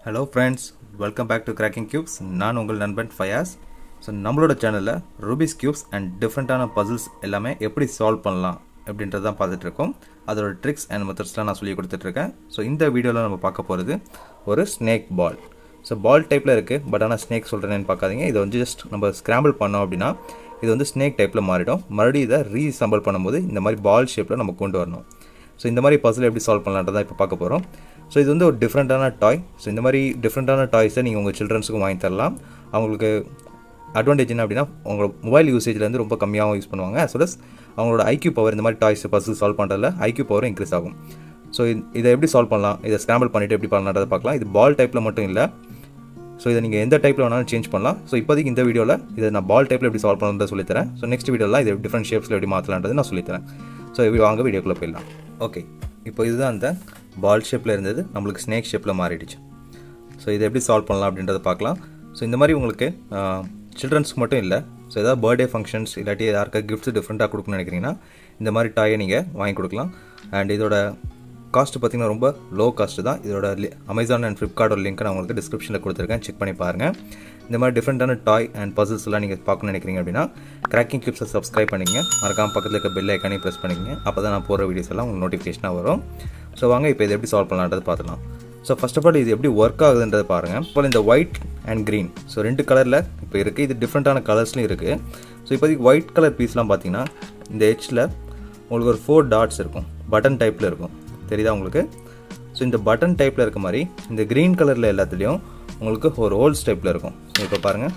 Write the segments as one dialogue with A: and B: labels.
A: hello friends welcome back to cracking cubes நான் உங்கள் நண்பன் ஃபயாஸ் ஸோ நம்மளோட சேனலில் ரூபிஸ் கியூப்ஸ் அண்ட் டிஃப்ரெண்ட்டான பசில்ஸ் எல்லாமே எப்படி சால்வ் பண்ணலாம் அப்படின்றது தான் பார்த்துட்டு இருக்கோம் அதோட ட்ரிக்ஸ் அண்ட் மெத்தட்ஸ்லாம் நான் சொல்லி கொடுத்துட்ருக்கேன் ஸோ இந்த வீடியோவில் நம்ம பார்க்க போகிறது ஒரு ஸ்னேக் பால் ஸோ பால் டைப்பில் இருக்குது பட் ஆனால் ஸ்னேக் சொல்கிறேன்னு பார்க்காதீங்க இதை வந்து ஜஸ்ட் நம்ம ஸ்க்ராம்பிள் பண்ணோம் அப்படின்னா இது வந்து ஸ்னேக் டைப்பில் மாறிடும் மறுபடியும் இதை ரீசம்பிள் பண்ணும்போது இந்த மாதிரி பால் ஷேப்பில் நம்ம கொண்டு வரணும் ஸோ இந்த மாதிரி பசில் எப்படி சால்வ் பண்ணலான்றதான் இப்போ பார்க்க போகிறோம் ஸோ இது வந்து ஒரு டிஃப்ரெண்ட்டான டாய் ஸோ இந்த மாதிரி டிஃப்ரெண்ட்டான டாய்ஸை நீங்கள் உங்கள் சில்ட்ரன்ஸுக்கும் வாங்கி தரலாம் அவங்களுக்கு அட்வான்டேஜ் என்ன அப்படின்னா உங்களோட மொபைல் யூசேஜ்லேருந்து ரொம்ப கம்மியாகவும் யூஸ் பண்ணுவாங்க as well as அவங்களோட ஐக்யூ பவர் இந்த மாதிரி டாய்ஸ் பசில் சால்வ் பண்ணுறதுல ஐக்யூ பவரும் இன்க்ரீஸ் ஆகும் ஸோ இதை எப்படி சால்வ் பண்ணலாம் இதை ஸ்க்ராம்பிள் பண்ணிவிட்டு எப்படி பண்ணலான்றதை பார்க்கலாம் இது பால் டைப்பில் மட்டும் இல்லை ஸோ இதை நீங்கள் எந்த டைப்பில் வேணாலும் சேஞ்ச் பண்ணலாம் ஸோ இப்போதைக்கு இந்த வீடியோவில் இதை நான் பால் டைப்பில் எப்படி சால்வ் பண்ணுறது சொல்லித்தரேன் ஸோ நெக்ஸ்ட் வீடியோவில் இது டிஃப்ரெண்ட் ஷேப்ஸில் எப்படி மாற்றலான்றது நான் சொல்லித்தரேன் ஸோ எப்படி வாங்க வீடியோக்குள்ளே போயிடலாம் ஓகே இப்போ இதுதான் அந்த பால் ஷேப்பில் இருந்தது நம்மளுக்கு ஸ்னேக் ஷேப்பில் மாறிடுச்சு ஸோ இதை எப்படி சால்வ் பண்ணலாம் அப்படின்றத பார்க்கலாம் ஸோ இந்த மாதிரி உங்களுக்கு சில்ட்ரன்ஸ்க்கு மட்டும் இல்லை ஸோ ஏதாவது பர்த்டே ஃபங்க்ஷன்ஸ் இல்லாட்டி யாருக்கா கிஃப்ட்ஸ் டிஃப்ரெண்ட்டாக கொடுக்கணும்னு நினைக்கிறீங்கன்னா இந்த மாதிரி டாயை நீங்கள் வாங்கி கொடுக்கலாம் அண்ட் இதோட காஸ்ட் பார்த்தீங்கன்னா ரொம்ப லோ காஸ்ட் தான் இதோட அமேசான் அண்ட் ஃப்ளிப்கார்ட்டோட லிங்க் நான் உங்களுக்கு டிஸ்கிரிப்ஷனில் கொடுத்துருக்கேன் செக் பண்ணி பாருங்கள் இந்த மாதிரி டிஃப்ரெண்ட்டான டாய் அண்ட் பசில்ஸ் எல்லாம் நீங்கள் பார்க்கணும்னு நினைக்கிறீங்க அப்படின்னா கிராக்கிங் கிளிப்ஸை சப்ஸ்கிரைப் பண்ணிங்க மறக்காம பக்கத்தில் இருக்க பெல் ஐக்கானே ப்ரெஸ் பண்ணிக்கங்க அப்போ தான் நான் போகிற வீடியோஸ் எல்லாம் உங்களுக்கு நோட்டிஃபிகேஷனாக வரும் ஸோ வாங்க இப்போ இதை எப்படி சால்வ் பண்ணலான்றது பார்த்துலாம் ஸோ ஃபஸ்ட் ஆஃப் ஆல் இது எப்படி ஒர்க் ஆகுதுன்றதை பாருங்கள் இப்போ இந்த ஒயிட் அண்ட் க்ரீன் ஸோ ரெண்டு கலரில் இப்போ இருக்குது இது டிஃப்ரெண்ட்டான கலர்ஸ்லையும் இருக்குது ஸோ இப்போதைக்கு ஒயிட் கலர் பீஸ்லாம் பார்த்தீங்கன்னா இந்த ஹெச்சில் உங்களுக்கு ஒரு ஃபோர் டாட்ஸ் இருக்கும் பட்டன் டைப்பில் இருக்கும் தெரியுதா உங்களுக்கு ஸோ இந்த பட்டன் டைப்பில் இருக்க மாதிரி இந்த க்ரீன் கலரில் எல்லாத்துலேயும் உங்களுக்கு ஒரு ஹோல்ஸ் டைப்பில் இருக்கும் ஸோ இப்போ பாருங்கள்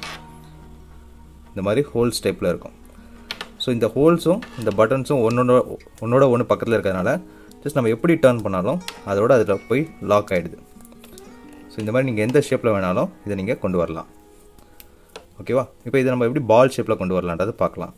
A: இந்த மாதிரி ஹோல்ஸ் டைப்பில் இருக்கும் ஸோ இந்த ஹோல்ஸும் இந்த பட்டன்ஸும் ஒன்றோட ஒன்றோட ஒன்று பக்கத்தில் இருக்கிறதுனால ஜஸ்ட் நம்ம எப்படி டேர்ன் பண்ணாலும் அதோட அதில் போய் லாக் ஆகிடுது ஸோ இந்த மாதிரி நீங்கள் எந்த ஷேப்பில் வேணாலும் இதை நீங்கள் கொண்டு வரலாம் ஓகேவா இப்போ இதை நம்ம எப்படி பால் ஷேப்பில் கொண்டு வரலான்றது பார்க்கலாம்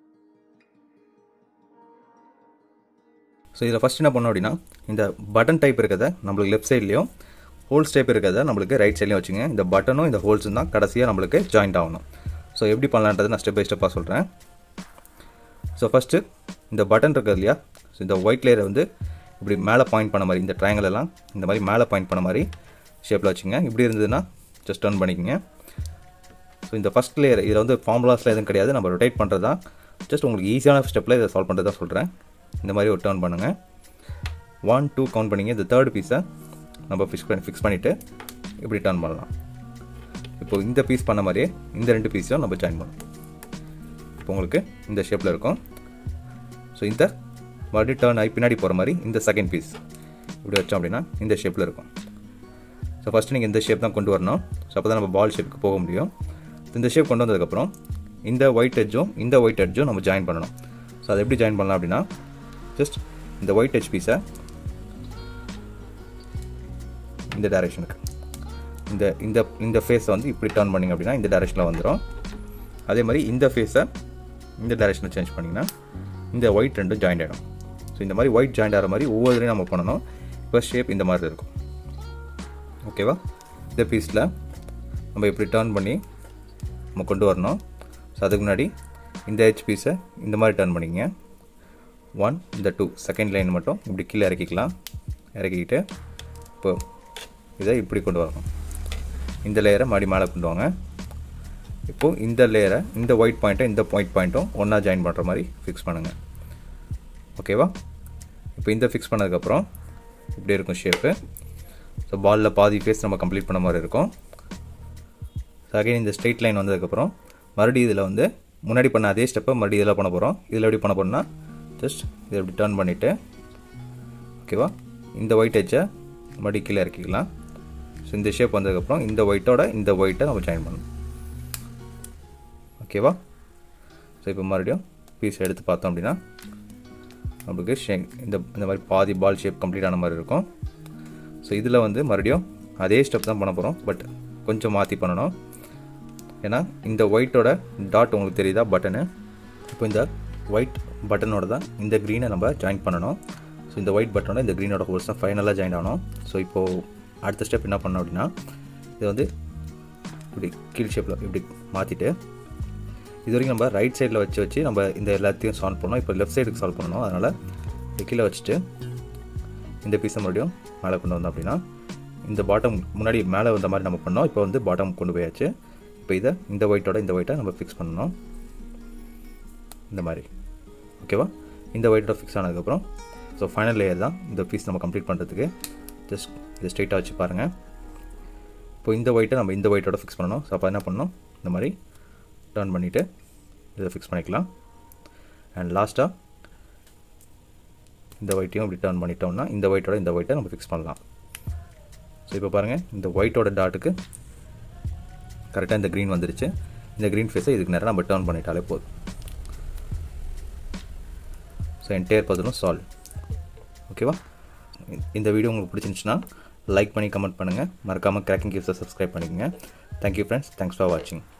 A: ஸோ இதில் ஃபஸ்ட் என்ன பண்ணோம் அப்படின்னா இந்த பட்டன் டைப் இருக்கிறத நம்மளுக்கு லெஃப்ட் சைட்லேயும் ஹோல்ஸ் டைப் இருக்கிறத நம்மளுக்கு ரைட் சைட்லேயும் வச்சுங்க இந்த பட்டனும் இந்த ஹோல்ஸும் தான் கடைசியாக நம்மளுக்கு ஜாயிண்ட் ஆகணும் ஸோ எப்படி பண்ணலான்றது நான் ஸ்டெப் பை ஸ்டெப்பாக சொல்கிறேன் ஸோ ஃபஸ்ட்டு இந்த பட்டன் இருக்குது இல்லையா ஸோ இந்த ஒயிட் லேயரை வந்து இப்படி மேலே பாயிண்ட் பண்ண மாதிரி இந்த ட்ரையாங்கல் எல்லாம் இந்த மாதிரி மேலே பாயிண்ட் பண்ண மாதிரி ஷேப்பில் வச்சுங்க இப்படி இருந்ததுன்னா ஜஸ்ட் டர்ன் பண்ணிக்கோங்க ஸோ இந்த ஃபஸ்ட் லேயர் இதில் வந்து ஃபார்முலாஸில் எதுவும் கிடையாது நம்ம ரொட்டேட் பண்ணுறது தான் ஜஸ்ட் உங்களுக்கு ஈஸியான ஸ்டெப்பில் இதை சால்வ் பண்ணுறது தான் சொல்கிறேன் இந்த மாதிரி ஒரு டர்ன் பண்ணுங்கள் ஒன் டூ கவுண்ட் பண்ணிங்க இந்த தேர்ட் பீஸை நம்ம ஃபிக்ஸ் பண்ணி ஃபிக்ஸ் பண்ணிவிட்டு இப்படி டர்ன் பண்ணலாம் இப்போது இந்த பீஸ் பண்ண மாதிரியே இந்த ரெண்டு பீஸையும் நம்ம ஜாயின் பண்ணணும் இப்போ உங்களுக்கு இந்த ஷேப்பில் இருக்கும் ஸோ இந்த மறுபடியும் டேர்ன் ஆகி பின்னாடி போகிற மாதிரி இந்த செகண்ட் பீஸ் இப்படி வச்சோம் அப்படின்னா இந்த ஷேப்பில் இருக்கும் ஸோ ஃபஸ்ட்டு நீங்கள் இந்த ஷேப் தான் கொண்டு வரணும் ஸோ அப்போ தான் நம்ம பால் ஷேப்புக்கு போக முடியும் இந்த ஷேப் கொண்டு வந்ததுக்கப்புறம் இந்த ஒயிட் எட்ஜும் இந்த ஒயிட் எட்ஜும் நம்ம ஜாயின் பண்ணணும் ஸோ அதை எப்படி ஜாயின் பண்ணலாம் அப்படின்னா ஜஸ்ட் இந்த ஒயிட் எட்ஜ் பீஸை இந்த டைரெக்ஷனுக்கு இந்த இந்த இந்த ஃபேஸை வந்து இப்படி டர்ன் பண்ணிங்க அப்படின்னா இந்த டைரெக்ஷனில் வந்துடும் அதே மாதிரி இந்த ஃபேஸை இந்த டைரெக்ஷனில் சேஞ்ச் பண்ணிங்கன்னா இந்த ஒயிட் ரெண்டும் ஜாயிண்ட் ஆகிடும் ஸோ இந்த மாதிரி ஒயிட் ஜாயிண்ட் ஆகிற மாதிரி ஒவ்வொருத்தையும் நம்ம பண்ணணும் இப்போ ஷேப் இந்த மாதிரி இருக்கும் ஓகேவா இந்த பீஸில் நம்ம இப்படி டர்ன் பண்ணி நம்ம கொண்டு வரணும் ஸோ அதுக்கு முன்னாடி இந்த ஹெச் பீஸை இந்த மாதிரி டர்ன் பண்ணிங்க ஒன் இந்த டூ செகண்ட் லைன் மட்டும் இப்படி கீழே இறக்கிக்கலாம் இறக்கிக்கிட்டு இப்போ இதை இப்படி கொண்டு வரணும் இந்த லேயரை மறுபடி மேலே கொண்டு வாங்க இப்போது இந்த லேயரை இந்த ஒயிட் பாயிண்ட்டும் இந்த பாயிண்ட் பாயிண்ட்டும் ஒன்றா ஜாயின் பண்ணுற மாதிரி ஃபிக்ஸ் பண்ணுங்கள் ஓகேவா இப்போ இந்த ஃபிக்ஸ் பண்ணதுக்கப்புறம் இப்படி இருக்கும் ஷேப்பு ஸோ பாலில் பாதி ஃபேஸ் நம்ம கம்ப்ளீட் பண்ண மாதிரி இருக்கும் ஸோ அகைன் இந்த ஸ்ட்ரெயிட் லைன் வந்ததுக்கப்புறம் மறுபடியும் இதில் வந்து முன்னாடி பண்ண அதே ஸ்டெப்பை மறுபடியும் இதில் பண்ண போகிறோம் இதில் எப்படி பண்ண போகிறோம்னா ஜஸ்ட் இதை இப்படி டர்ன் பண்ணிவிட்டு ஓகேவா இந்த ஒயிட் எட்ஜை மறுபடியும் கீழே இறக்கிக்கலாம் ஸோ இந்த ஷேப் வந்ததுக்கப்புறம் இந்த ஒயிட்டோட இந்த ஒயிட்டை நம்ம ஜாயின் பண்ணணும் ஓகேவா ஸோ இப்போ மறுபடியும் பீஸ் எடுத்து பார்த்தோம் அப்படின்னா நம்மளுக்கு ஷே இந்த இந்த மாதிரி பாதி பால் ஷேப் கம்ப்ளீட் ஆன மாதிரி இருக்கும் ஸோ இதில் வந்து மறுபடியும் அதே ஸ்டெப் தான் பண்ண போகிறோம் பட் கொஞ்சம் மாற்றி பண்ணணும் ஏன்னா இந்த ஒயிட்டோட டாட் உங்களுக்கு தெரியுதா பட்டனு இப்போ இந்த ஒயிட் பட்டனோட தான் இந்த க்ரீனை நம்ம ஜாயின் பண்ணணும் ஸோ இந்த ஒயிட் பட்டனோட இந்த க்ரீனோட ஹோல்ஸ் தான் ஃபைனலாக ஜாயின் ஆகணும் ஸோ இப்போது அடுத்த ஸ்டெப் என்ன பண்ணோம் அப்படின்னா இது வந்து இப்படி கீழ் ஷேப்பில் இப்படி மாற்றிட்டு இது வரைக்கும் நம்ம ரைட் சைடில் வச்சு வச்சு நம்ம இந்த எல்லாத்தையும் சால்வ் பண்ணோம் இப்போ லெஃப்ட் சைடுக்கு சால்வ் பண்ணணும் அதனால் கீழே வச்சுட்டு இந்த பீஸை மறுபடியும் மேலே கொண்டு வந்தோம் அப்படின்னா இந்த பாட்டம் முன்னாடி மேலே வந்த மாதிரி நம்ம பண்ணோம் இப்போ வந்து பாட்டம் கொண்டு போயாச்சு இப்போ இதை இந்த ஒயிட்டோட இந்த ஒயிட்டை நம்ம ஃபிக்ஸ் பண்ணணும் இந்த மாதிரி ஓகேவா இந்த ஒயிட்டோட ஃபிக்ஸ் ஆனதுக்கப்புறம் ஸோ ஃபைனல் லேயர் தான் இந்த பீஸ் நம்ம கம்ப்ளீட் பண்ணுறதுக்கு ஜஸ்ட் இது ஸ்ட்ரைட்டாக வச்சு பாருங்கள் இப்போ இந்த ஒயிட்டை நம்ம இந்த ஒயிட்டோட ஃபிக்ஸ் பண்ணணும் ஸோ அப்போ என்ன பண்ணணும் இந்த மாதிரி டர்ன் பண்ணிவிட்டு இதை ஃபிக்ஸ் பண்ணிக்கலாம் அண்ட் லாஸ்ட்டாக இந்த ஒயிட்டையும் இப்படி டர்ன் பண்ணிட்டோம்னா இந்த ஒயிட்டோட இந்த ஒயிட்டை நம்ம ஃபிக்ஸ் பண்ணலாம் ஸோ இப்போ பாருங்கள் இந்த ஒயிட்டோட டாட்டுக்கு கரெக்டாக இந்த க்ரீன் வந்துருச்சு இந்த க்ரீன் ஃபேஸை இதுக்கு நேரம் நம்ம டர்ன் பண்ணிட்டாலே போதும் ஸோ என்டையர் பதலும் சால்வ் ஓகேவா இந்த வீடியோ உங்களுக்கு பிடிச்சிருந்துச்சுன்னா லைக் பண்ணி கமெண்ட் பண்ணுங்கள் மறக்காமல் கிராக்கிங் கிவ்ஸை சப்ஸ்கிரைப் பண்ணிக்கோங்க தேங்க்யூ ஃப்ரெண்ட்ஸ் தேங்க்ஸ் ஃபார் வாட்சிங்